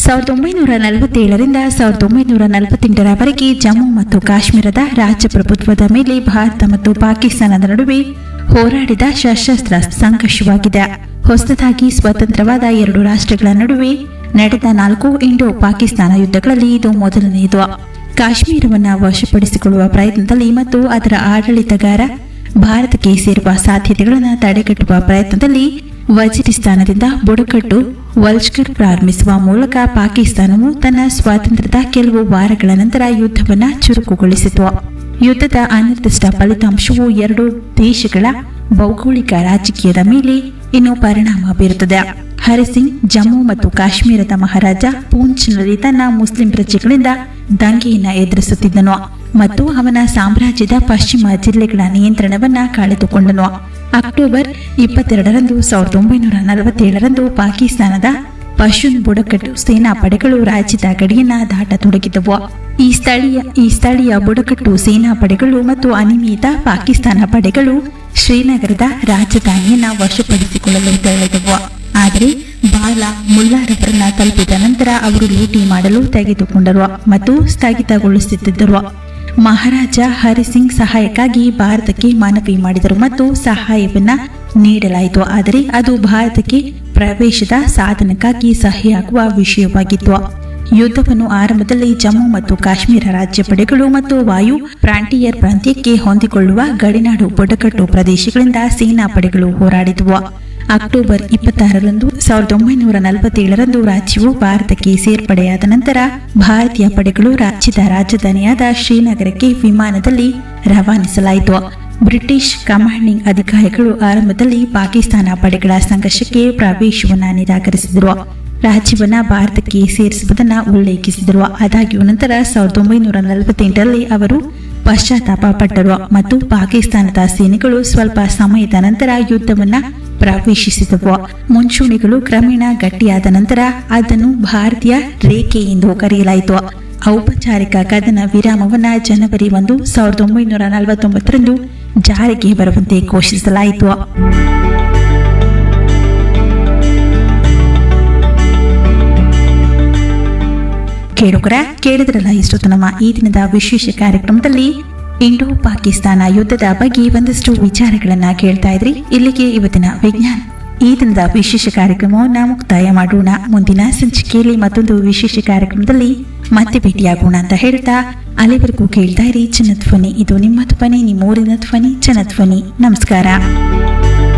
ಸಾವಿರದ ಒಂಬೈನೂರ ನಲವತ್ತೇಳರಿಂದ ಸಾವಿರದ ಒಂಬೈನೂರ ನಲವತ್ತೆಂಟರವರೆಗೆ ಜಮ್ಮು ಮತ್ತು ಕಾಶ್ಮೀರದ ರಾಜಪ್ರಭುತ್ವದ ಮೇಲೆ ಭಾರತ ಮತ್ತು ಪಾಕಿಸ್ತಾನದ ನಡುವೆ ಹೋರಾಡಿದ ಸಶಸ್ತ್ರ ಸಂಘರ್ಷವಾಗಿದೆ ಹೊಸದಾಗಿ ಸ್ವತಂತ್ರವಾದ ಎರಡು ರಾಷ್ಟ್ರಗಳ ನಡುವೆ ನಡೆದ ನಾಲ್ಕು ಇಂಡೋ ಪಾಕಿಸ್ತಾನ ಯುದ್ಧಗಳಲ್ಲಿ ಇದು ಮೊದಲನೆಯದು ಕಾಶ್ಮೀರವನ್ನು ವಶಪಡಿಸಿಕೊಳ್ಳುವ ಪ್ರಯತ್ನದಲ್ಲಿ ಮತ್ತು ಅದರ ಆಡಳಿತಗಾರ ಭಾರತಕ್ಕೆ ಸೇರುವ ಸಾಧ್ಯತೆಗಳನ್ನು ತಡೆಗಟ್ಟುವ ಪ್ರಯತ್ನದಲ್ಲಿ ವಜಿರಿಸ್ತಾನದಿಂದ ಬುಡಕಟ್ಟು ವಲ್ಷ್ಕರ್ ಪ್ರಾರಂಭಿಸುವ ಮೂಲಕ ಪಾಕಿಸ್ತಾನವು ತನ್ನ ಸ್ವಾತಂತ್ರ್ಯದ ಕೆಲವು ವಾರಗಳ ನಂತರ ಯುದ್ಧವನ್ನು ಚುರುಕುಗೊಳಿಸಿತು ಯುದ್ಧದ ಅನಿರ್ದಿಷ್ಟ ಫಲಿತಾಂಶವು ಎರಡು ದೇಶಗಳ ಭೌಗೋಳಿಕ ರಾಜಕೀಯದ ಮೇಲೆ ಇನ್ನು ಪರಿಣಾಮ ಬೀರುತ್ತದೆ ಹರಿಸಿಂಗ್ ಜಮ್ಮು ಮತ್ತು ಕಾಶ್ಮೀರದ ಮಹಾರಾಜ ಪೂಂಚ್ನಲ್ಲಿ ತನ್ನ ಮುಸ್ಲಿಂ ಪ್ರಜೆಗಳಿಂದ ದಂಗೆಯನ್ನ ಎದುರಿಸುತ್ತಿದ್ದನು ಮತ್ತು ಅವನ ಸಾಮ್ರಾಜ್ಯದ ಪಶ್ಚಿಮ ಜಿಲ್ಲೆಗಳ ನಿಯಂತ್ರಣವನ್ನ ಕಳೆದುಕೊಂಡನು ಅಕ್ಟೋಬರ್ ಇಪ್ಪತ್ತೆರಡರಂದು ಸಾವಿರದ ಒಂಬೈನೂರ ನಲವತ್ತೇಳರಂದು ಪಾಕಿಸ್ತಾನದ ಪಶುನ್ ಬುಡಕಟ್ಟು ಸೇನಾ ಪಡೆಗಳು ರಾಜ್ಯದ ಗಡಿಯನ್ನ ದಾಟತೊಡಗಿದವು ಈ ಸ್ಥಳೀಯ ಈ ಸ್ಥಳೀಯ ಬುಡಕಟ್ಟು ಸೇನಾ ಪಡೆಗಳು ಮತ್ತು ಅನಿಯಮಿತ ಪಾಕಿಸ್ತಾನ ಪಡೆಗಳು ಶ್ರೀನಗರದ ರಾಜಧಾನಿಯನ್ನ ವಶಪಡಿಸಿಕೊಳ್ಳಲು ತೆರಳಿದವು ಆದರೆ ಬಾಲ ಮುಲ್ಲಾರವರನ್ನ ತಲುಪಿದ ನಂತರ ಅವರು ಲೂಟಿ ಮಾಡಲು ತೆಗೆದುಕೊಂಡರು ಮತ್ತು ಸ್ಥಗಿತಗೊಳಿಸುತ್ತಿದ್ದರು ಮಹಾರಾಜ ಹರಿಸಿಂಗ್ ಸಹಾಯಕ್ಕಾಗಿ ಭಾರತಕ್ಕೆ ಮನವಿ ಮಾಡಿದರು ಮತ್ತು ಸಹಾಯವನ್ನ ನೀಡಲಾಯಿತು ಆದರೆ ಅದು ಭಾರತಕ್ಕೆ ಪ್ರವೇಶದ ಸಾಧನಕ್ಕಾಗಿ ಸಹಿಯಾಗುವ ವಿಷಯವಾಗಿತ್ತು ಯುದ್ಧವನ್ನು ಆರಂಭದಲ್ಲಿ ಜಮ್ಮು ಮತ್ತು ಕಾಶ್ಮೀರ ರಾಜ್ಯ ಪಡೆಗಳು ಮತ್ತು ವಾಯು ಫ್ರಾಂಟಿಯರ್ ಪ್ರಾಂತ್ಯಕ್ಕೆ ಹೊಂದಿಕೊಳ್ಳುವ ಗಡಿನಾಡು ಬುಡಕಟ್ಟು ಪ್ರದೇಶಗಳಿಂದ ಸೇನಾ ಪಡೆಗಳು ಹೋರಾಡಿದವು ಅಕ್ಟೋಬರ್ ಇಪ್ಪತ್ತಾರರಂದು ಸಾವಿರದ ಒಂಬೈನೂರ ನಲವತ್ತೇಳರಂದು ರಾಜ್ಯವು ಭಾರತಕ್ಕೆ ಸೇರ್ಪಡೆಯಾದ ನಂತರ ಭಾರತೀಯ ಪಡೆಗಳು ರಾಜ್ಯದ ರಾಜಧಾನಿಯಾದ ಶ್ರೀನಗರಕ್ಕೆ ವಿಮಾನದಲ್ಲಿ ರವಾನಿಸಲಾಯಿತು ಬ್ರಿಟಿಷ್ ಕಮಾಂಡಿಂಗ್ ಅಧಿಕಾರಿಗಳು ಆರಂಭದಲ್ಲಿ ಪಾಕಿಸ್ತಾನ ಪಡೆಗಳ ಸಂಘರ್ಷಕ್ಕೆ ಪ್ರವೇಶವನ್ನ ನಿರಾಕರಿಸಿದರು ರಾಜ್ಯವನ್ನ ಭಾರತಕ್ಕೆ ಸೇರಿಸುವುದನ್ನು ಉಲ್ಲೇಖಿಸಿದರು ಆದಾಗ್ಯೂ ನಂತರ ಸಾವಿರದ ಒಂಬೈನೂರ ನಲವತ್ತೆಂಟರಲ್ಲಿ ಅವರು ಪಶ್ಚಾತ್ತಾಪ ಪಟ್ಟರು ಮತ್ತು ಪಾಕಿಸ್ತಾನದ ಸೇನೆಗಳು ಸ್ವಲ್ಪ ಸಮಯದ ನಂತರ ಯುದ್ಧವನ್ನ ಪ್ರವೇಶಿಸಿದವು ಮುಂಚೂಣಿಗಳು ಕ್ರಮೇಣ ಗಟ್ಟಿಯಾದ ನಂತರ ಅದನ್ನು ಭಾರತೀಯ ರೇಖೆ ಎಂದು ಕರೆಯಲಾಯಿತು ಔಪಚಾರಿಕ ಕದನ ವಿರಾಮವನ್ನ ಜನವರಿ ಒಂದು ಸಾವಿರದ ಒಂಬೈನೂರ ನಲವತ್ತೊಂಬತ್ತರಂದು ಜಾರಿಗೆ ಬರುವಂತೆ ಘೋಷಿಸಲಾಯಿತು ಕೇಳುಗರ ಕೇಳಿದ್ರಲ್ಲ ಇಷ್ಟೊತ್ತು ನಮ್ಮ ಈ ದಿನದ ವಿಶೇಷ ಕಾರ್ಯಕ್ರಮದಲ್ಲಿ ಇಂಡೋ ಪಾಕಿಸ್ತಾನ ಯುದ್ಧದ ಬಗ್ಗೆ ಒಂದಷ್ಟು ವಿಚಾರಗಳನ್ನ ಕೇಳ್ತಾ ಇದ್ರಿ ಇಲ್ಲಿಗೆ ಇವತ್ತಿನ ವಿಜ್ಞಾನ ಈ ದಿನದ ವಿಶೇಷ ಕಾರ್ಯಕ್ರಮವನ್ನು ಮುಕ್ತಾಯ ಮಾಡೋಣ ಮುಂದಿನ ಸಂಚಿಕೆಯಲ್ಲಿ ಮತ್ತೊಂದು ವಿಶೇಷ ಕಾರ್ಯಕ್ರಮದಲ್ಲಿ ಮತ್ತೆ ಭೇಟಿಯಾಗೋಣ ಅಂತ ಹೇಳ್ತಾ ಅಲ್ಲಿವರೆಗೂ ಕೇಳ್ತಾ ಇರಿ ಜನಧ್ವನಿ ಇದು ನಿಮ್ಮ ಧ್ವನಿ ನಿಮ್ಮೂರಿನ ಧ್ವನಿ ಜನಧ್ವನಿ ನಮಸ್ಕಾರ